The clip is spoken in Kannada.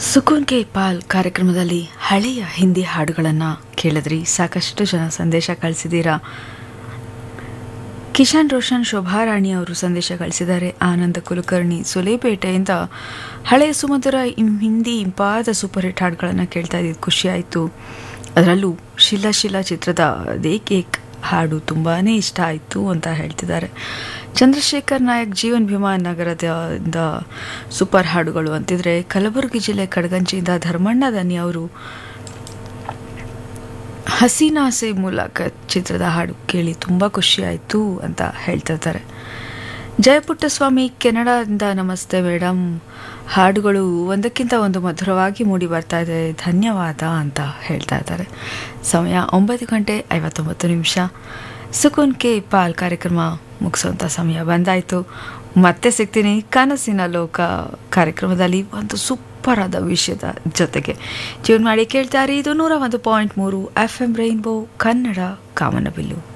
ಸುಕೂನ್ ಕೆ ಪಾಲ್ ಕಾರ್ಯಕ್ರಮದಲ್ಲಿ ಹಳೆಯ ಹಿಂದಿ ಹಾಡುಗಳನ್ನು ಕೇಳಿದ್ರಿ ಸಾಕಷ್ಟು ಜನ ಸಂದೇಶ ಕಳಿಸಿದ್ದೀರಾ ಕಿಶನ್ ರೋಷನ್ ಶೋಭಾರಾಣಿ ಅವರು ಸಂದೇಶ ಕಳಿಸಿದ್ದಾರೆ ಆನಂದ ಕುಲಕರ್ಣಿ ಸುಲೇಪೇಟೆಯಿಂದ ಹಳೆಯ ಸುಮಧುರ ಇಂ- ಹಿಂದಿ ಇಂಪಾದ ಸೂಪರ್ ಹಿಟ್ ಹಾಡುಗಳನ್ನು ಕೇಳ್ತಾ ಇದ್ದಿದ್ದು ಖುಷಿ ಆಯಿತು ಅದರಲ್ಲೂ ಶಿಲಾ ಶಿಲಾ ಚಿತ್ರದ ದೇಕ್ ಏಕ್ ಹಾಡು ತುಂಬಾ ಇಷ್ಟ ಆಯಿತು ಅಂತ ಹೇಳ್ತಿದ್ದಾರೆ ಚಂದ್ರಶೇಖರ್ ನಾಯಕ್ ಜೀವನ್ ಭೀಮಾ ನಗರದಿಂದ ಸೂಪರ್ ಹಾಡುಗಳು ಅಂತಿದ್ರೆ ಕಲಬುರಗಿ ಜಿಲ್ಲೆ ಕಡಗಂಚಿಯಿಂದ ಧರ್ಮಣ್ಣ ದನಿ ಅವರು ಹಸೀನಾಸೆ ಮೂಲಕ ಚಿತ್ರದ ಹಾಡು ಕೇಳಿ ತುಂಬ ಖುಷಿಯಾಯಿತು ಅಂತ ಹೇಳ್ತಿರ್ತಾರೆ ಜಯಪುಟ್ಟಸ್ವಾಮಿ ಕೆನಡಾದಿಂದ ನಮಸ್ತೆ ಮೇಡಮ್ ಹಾಡುಗಳು ಒಂದಕ್ಕಿಂತ ಒಂದು ಮಧುರವಾಗಿ ಮೂಡಿ ಬರ್ತಾ ಇದೆ ಧನ್ಯವಾದ ಅಂತ ಹೇಳ್ತಾ ಇದ್ದಾರೆ ಸಮಯ ಒಂಬತ್ತು ಗಂಟೆ ಐವತ್ತೊಂಬತ್ತು ನಿಮಿಷ ಸುಕೂನ್ ಕೆ ಪಾಲ್ ಕಾರ್ಯಕ್ರಮ ಮುಗಿಸೋಂಥ ಸಮಯ ಬಂದಾಯಿತು ಮತ್ತೆ ಸಿಗ್ತೀನಿ ಕನಸಿನ ಲೋಕ ಕಾರ್ಯಕ್ರಮದಲ್ಲಿ ಒಂದು ಸೂಪರ್ ಆದ ವಿಷಯದ ಜೊತೆಗೆ ಟ್ಯೂನ್ ಮಾಡಿ ಕೇಳ್ತಾರೆ ಇದು ನೂರ ಒಂದು ಪಾಯಿಂಟ್ ಮೂರು ಎಫ್ ಎಂ ರೈನ್ಬೋ ಕನ್ನಡ ಕಾಮನಬಿಲ್ಲು